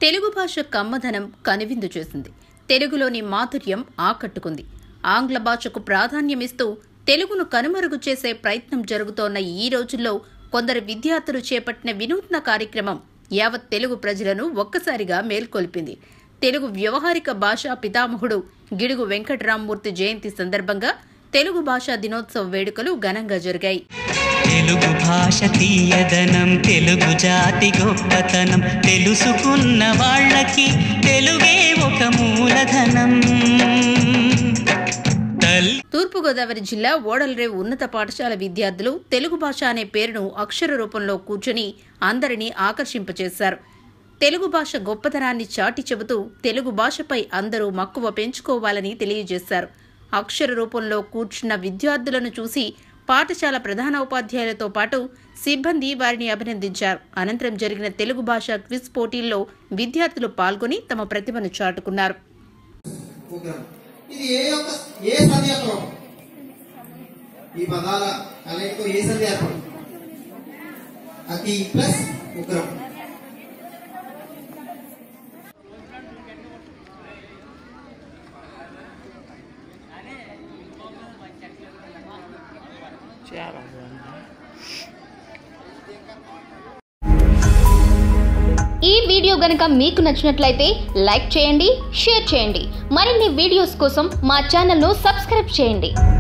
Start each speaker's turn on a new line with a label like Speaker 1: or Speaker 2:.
Speaker 1: తెలుగు భాష కమ్మదనం కనువిందు చేసింది తెలుగులోని మాధుర్యం ఆకట్టుకుంది ఆంగ్ల భాషకు ప్రాధాన్యమిస్తూ తెలుగును కనుమరుగు చేసే ప్రయత్నం జరుగుతోన్న ఈ రోజుల్లో కొందరు విద్యార్థులు చేపట్టిన వినూత్న కార్యక్రమం యావత్ తెలుగు ప్రజలను ఒక్కసారిగా మేల్కొల్పింది తెలుగు వ్యవహారిక భాషా పితామహుడు గిడుగు వెంకటరామమూర్తి జయంతి సందర్భంగా తెలుగు భాషా దినోత్సవ వేడుకలు ఘనంగా జరిగాయి
Speaker 2: తెలుగు భాష తీయదనం తెలుగు జాతి గొప్పతనం తెలుసుకున్న వాళ్ళకి తెలుగే ఒక మూలధనం తల్లి
Speaker 1: తూర్పుగోదావరి జిల్లా ఓడలరేవు ఉన్నత పాఠశాల విద్యార్థులు తెలుగు భాష అనే పేరును అక్షర రూపంలో కూర్చుని అందరినీ ఆకర్షింపచేశారు తెలుగు భాష గొప్పతనాన్ని చాటి చెబుతూ తెలుగు భాషపై అందరూ మక్కువ పెంచుకోవాలని తెలియజేశారు అక్షర రూపంలో కూర్చున్న విద్యార్థులను చూసి పాఠశాల ప్రధానోపాధ్యాయులతో పాటు సిబ్బంది వారిని అభినందించారు అనంతరం జరిగిన తెలుగు భాష క్విజ్ పోటీల్లో విద్యార్థులు పాల్గొని తమ ప్రతిభను చాటుకున్నారు
Speaker 3: ఉగ్రం ఇది ఏ యొక్క ఏ సంధి యొక్క రూపం ఈ పదాల కలయికతో ఏ సంధి ఏర్పడుతుంది అతి ప్లస్ ఉగ్రం
Speaker 4: ఈ వీడియో గనుక మీకు నచ్చినట్లయితే లైక్ చేయండి షేర్ చేయండి మరిన్ని వీడియోస్ కోసం మా ఛానల్ను సబ్స్క్రైబ్ చేయండి